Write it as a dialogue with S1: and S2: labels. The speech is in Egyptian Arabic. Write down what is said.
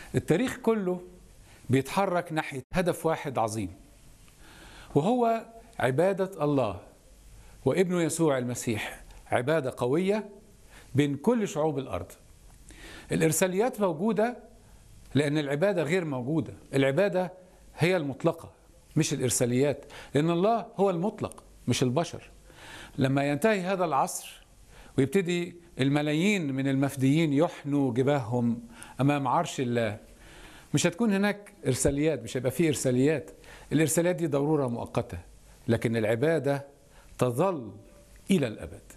S1: التاريخ كله بيتحرك ناحية هدف واحد عظيم وهو عبادة الله وابنه يسوع المسيح عبادة قوية بين كل شعوب الأرض الإرساليات موجودة لأن العبادة غير موجودة العبادة هي المطلقة مش الإرساليات لأن الله هو المطلق مش البشر لما ينتهي هذا العصر ويبتدي الملايين من المفديين يحنوا جباههم أمام عرش الله مش هتكون هناك إرساليات مش هيبقى فيه إرساليات الإرساليات دي ضرورة مؤقتة لكن العبادة تظل إلى الأبد